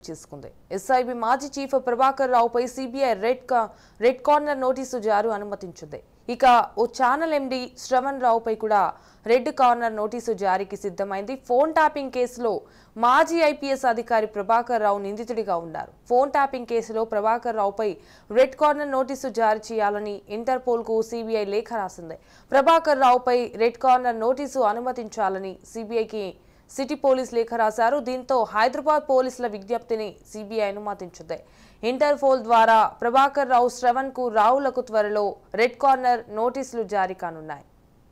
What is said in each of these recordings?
చేసుకుంది ఎస్ఐబి మాజీ చీఫ్ ప్రభాకర్ రావుపై సిబిఐ రెడ్ కా- రెడ్ కార్నర్ నోటీసు జారు అనుమతించింది ఇక ఓ ఛానల్ ఎండి శ్రవణ్ రావుపై కూడా రెడ్ కార్నర్ నోటీసు జారీకి సిద్ధమైంది ఫోన్ ట్యాపింగ్ కేసులో మాజీ ఐపీఎస్ అధికారి ప్రభాకర్ రావు నిందితుడిగా ఉన్నారు ఫోన్ ట్యాపింగ్ కేసులో ప్రభాకర్ రావుపై రెడ్ కార్నర్ నోటీసు జారీ చేయాలని ఇంటర్పోల్కు సిబిఐ లేఖ రాసింది ప్రభాకర్ రావుపై రెడ్ కార్నర్ నోటీసు అనుమతించాలని సిబిఐకి సిటీ పోలీస్ లేఖ రాశారు దీంతో హైదరాబాద్ పోలీసుల విజ్ఞప్తిని సిబిఐ అనుమతించింది ఇంటర్పోల్ ద్వారా ప్రభాకర్ రావు శ్రవణ్ కు రావులకు త్వరలో రెడ్ కార్నర్ నోటీసులు జారీ కానున్నాయి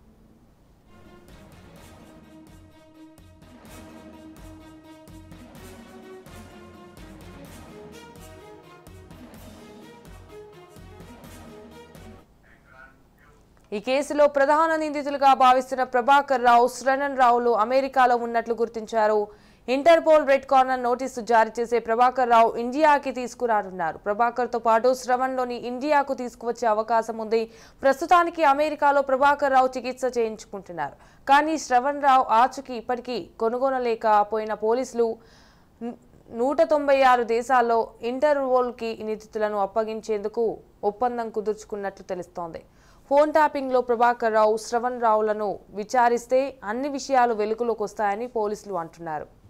ఈ కేసులో ప్రధాన నిందితులుగా భావిస్తున్న ప్రభాకర్ రావు శ్రణన్ రావులు అమెరికాలో ఉన్నట్లు గుర్తించారు ఇంటర్పోల్ రెడ్ కార్నర్ నోటీసు జారీ చేసే ప్రభాకర్ రావు ఇండియాకి తీసుకురానున్నారు ప్రభాకర్ తో పాటు శ్రవణ్లోని ఇండియాకు తీసుకువచ్చే అవకాశం ఉంది ప్రస్తుతానికి అమెరికాలో ప్రభాకర్ రావు చికిత్స చేయించుకుంటున్నారు కానీ శ్రవణ్ రావు ఆచూకీ ఇప్పటికీ కొనుగోనలేకపోయిన పోలీసులు ను- నూట తొంభై ఆరు దేశాల్లో ఇంటర్వోల్కి నిందితులను అప్పగించేందుకు ఒప్పందం కుదుర్చుకున్నట్లు తెలుస్తోంది ఫోన్ ట్యాపింగ్లో ప్రభాకర్ రావు శ్రవణ్ రావులను విచారిస్తే అన్ని విషయాలు వెలుగులోకి వస్తాయని పోలీసులు అంటున్నారు